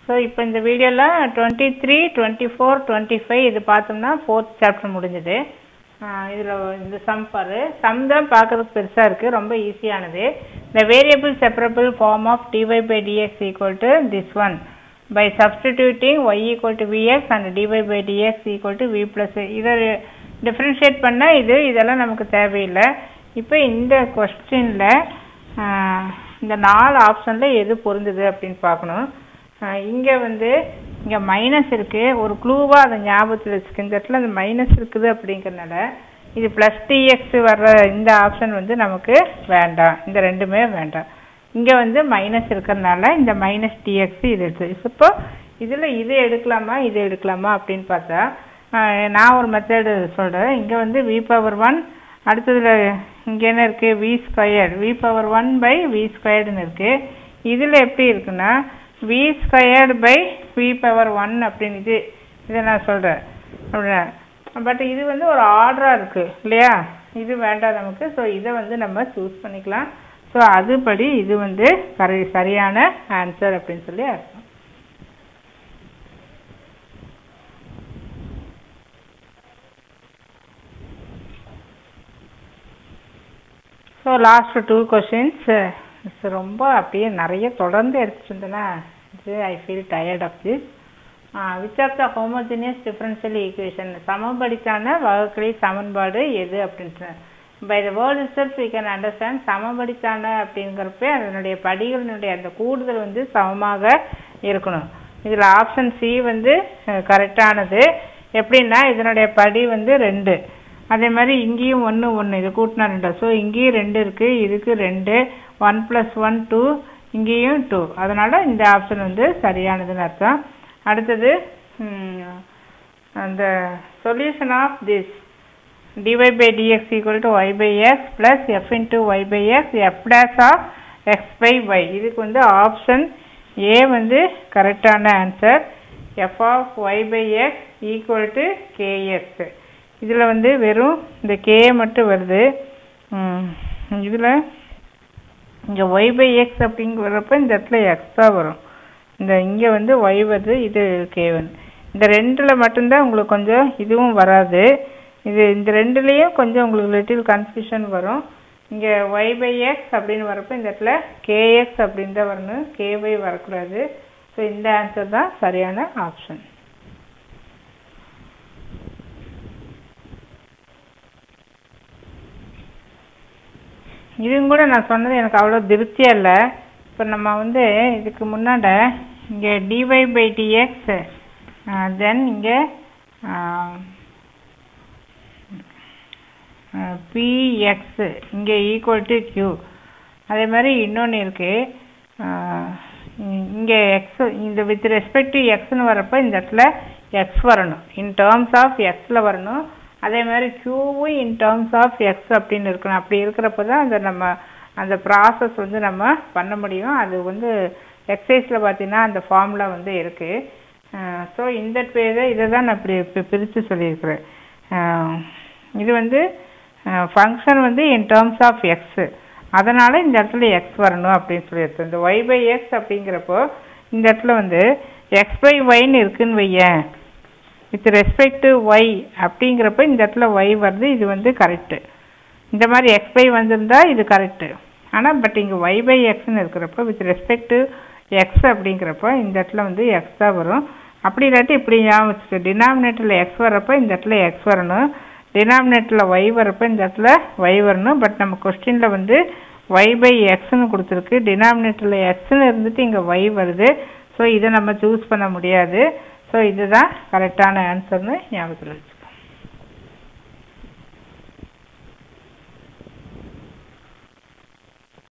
so இப்போ இந்த வீடியோவில் twenty three twenty four twenty five இது பார்த்தோம்னா ஃபோர்த் சாப்டர் முடிஞ்சது இதில் இந்த சம் பாரு சம் தான் பார்க்கறதுக்கு பெருசாக இருக்குது ரொம்ப ஈஸியானது the variable separable form of dy by dx equal to this one by substituting y equal to vx and dy by dx equal to v plus இதை டிஃப்ரென்ஷியேட் பண்ணால் இது இதெல்லாம் நமக்கு தேவையில்லை இப்போ இந்த கொஸ்டினில் இந்த நாலு ஆப்ஷனில் எது பொருந்துது அப்படின்னு பார்க்கணும் இங்கே வந்து இங்கே மைனஸ் இருக்குது ஒரு க்ளூவாக அதை ஞாபகத்தில் வச்சுக்க இந்த இடத்துல அந்த மைனஸ் இருக்குது அப்படிங்கிறனால இது ப்ளஸ் டிஎக்ஸ் வர்ற இந்த ஆப்ஷன் வந்து நமக்கு வேண்டாம் இந்த ரெண்டுமே வேண்டாம் இங்கே வந்து மைனஸ் இருக்கிறதுனால இந்த மைனஸ் டிஎக்ஸ் இது எடுத்து இப்போ இதில் இது எடுக்கலாமா இது எடுக்கலாமா அப்படின்னு பார்த்தா நான் ஒரு மெத்தடு சொல்கிறேன் இங்கே வந்து வி பவர் ஒன் அடுத்ததில் இங்கே என்ன இருக்குது V squared V power one by V ஸ்கொயர்டுன்னு இருக்குது இதில் எப்படி இருக்குன்னா V squared by V power one அப்படின்னு இது இதை நான் சொல்கிறேன் அப்படின்னா பட் இது வந்து ஒரு ஆர்டராக இருக்குது இல்லையா இது வேண்டாம் நமக்கு ஸோ இதை வந்து நம்ம சூஸ் பண்ணிக்கலாம் ஸோ அதுபடி இது வந்து கரை சரியான ஆன்சர் அப்படின்னு சொல்லி அர்த்தம் ஸோ லாஸ்ட் டூ கொஷின்ஸ் ரொம்ப அப்படியே நிறைய தொடர்ந்து எடுத்துட்டு இருந்தேன்னா இது I feel tired of this which of the homogeneous differential equation சமபடிக்கான வகுக்கலை சமன்பாடு எது அப்படின்ட்டு by the word itself we can understand சமபடிக்கான அப்படிங்கிறப்ப அதனுடைய படிகளினுடைய அந்த கூடுதல் வந்து சமமாக இருக்கணும் இதில் ஆப்ஷன் சி வந்து கரெக்டானது எப்படின்னா இதனுடைய படி வந்து ரெண்டு அதே மாதிரி இங்கேயும் ஒன்று ஒன்று இது கூட்டினா ரெண்டு ஸோ இங்கேயும் ரெண்டு இருக்குது இதுக்கு ரெண்டு ஒன் ப்ளஸ் ஒன் டூ இங்கேயும் டூ அதனால் இந்த ஆப்ஷன் வந்து சரியானதுன்னு அர்த்தம் அடுத்தது அந்த solution of this dy by dx equal to y by x plus f into y by x f dash of x by y இதுக்கு வந்து ஆப்ஷன் ஏ வந்து கரெக்டான answer f of y by x equal to kx இதில் வந்து வெறும் இந்த K மட்டும் வருது இதில் இங்கே ஒய் பை எக்ஸ் அப்படிங்கிறப்ப இந்த இடத்துல எக்ஸ் தான் வரும் இந்த இங்கே வந்து ஒய் வருது இது கே வந்து இந்த ரெண்டில் மட்டும்தான் உங்களுக்கு கொஞ்சம் இதுவும் வராது இது இந்த ரெண்டுலேயும் கொஞ்சம் உங்களுக்கு லிட்டில் கன்ஃபியூஷன் வரும் இங்கே ஒய் பை எக்ஸ் அப்படின்னு வரப்போ இந்த இடத்துல கேஎக்ஸ் அப்படின்னு தான் வரணும் கேஒய் வரக்கூடாது ஸோ இந்த ஆன்சர் தான் சரியான ஆப்ஷன் இதுவும் கூட நான் சொன்னது எனக்கு அவ்வளோ திருப்தியாக இல்லை இப்போ நம்ம வந்து இதுக்கு முன்னாட இங்கே டிஒய் பை டிஎக்ஸ் தென் இங்கே பிஎக்ஸ் இங்கே ஈக்குவல் டு கியூ அதே மாதிரி இன்னொன்று இருக்குது இங்கே எக்ஸ் இந்த வித் ரெஸ்பெக்ட் டு எக்ஸ்னு வரப்போ இந்த இடத்துல எக்ஸ் வரணும் இன் டேர்ம்ஸ் ஆஃப் எக்ஸில் வரணும் அதே மாதிரி க்யூவும் இன் டேர்ம்ஸ் ஆஃப் எக்ஸ் அப்படின்னு இருக்கணும் அப்படி இருக்கிறப்ப தான் அந்த நம்ம அந்த ப்ராசஸ் வந்து நம்ம பண்ண முடியும் அது வந்து எக்ஸசைஸில் பார்த்தீங்கன்னா அந்த ஃபார்முலா வந்து இருக்குது ஸோ இந்த பேரை இதை தான் நான் இப்படி பிரித்து சொல்லியிருக்கிறேன் இது வந்து ஃபங்க்ஷன் வந்து இன் டேர்ம்ஸ் ஆஃப் எக்ஸு அதனால் இந்த இடத்துல எக்ஸ் வரணும் அப்படின்னு சொல்லியிருக்கேன் இந்த ஒய் பை எக்ஸ் அப்படிங்கிறப்போ இந்த இடத்துல வந்து எக்ஸ் பை ஒய்ன்னு இருக்குன்னு வையேன் வித் ரெஸ்பெக்ட் டு ஒய் அப்படிங்கிறப்ப இந்த இடத்துல ஒய் வருது இது வந்து கரெக்டு இந்த மாதிரி எக்ஸ் பை வந்திருந்தா இது கரெக்டு ஆனால் பட் இங்கே ஒய் பை எக்ஸ்னு இருக்கிறப்போ வித் ரெஸ்பெக்ட் டு எக்ஸ் அப்படிங்கிறப்போ இந்த இடத்துல வந்து எக்ஸ் தான் வரும் அப்படி இல்லாட்டி இப்படி ஞாபகம் வச்சுக்க டினாமினேட்டரில் எக்ஸ் வரப்போ இந்த இடத்துல எக்ஸ் வரணும் டினாமினேட்டரில் ஒய் வரப்போ இந்த இடத்துல ஒய் வரணும் பட் நம்ம கொஸ்டினில் வந்து ஒய் பை எக்ஸ்னு கொடுத்துருக்கு டினாமினேட்டரில் எக்ஸ்னு இருந்துட்டு இங்கே ஒய் வருது ஸோ இதை நம்ம சூஸ் பண்ண முடியாது ஸோ இதுதான் கரெக்டான ஆன்சர்னு ஞாபகத்தில்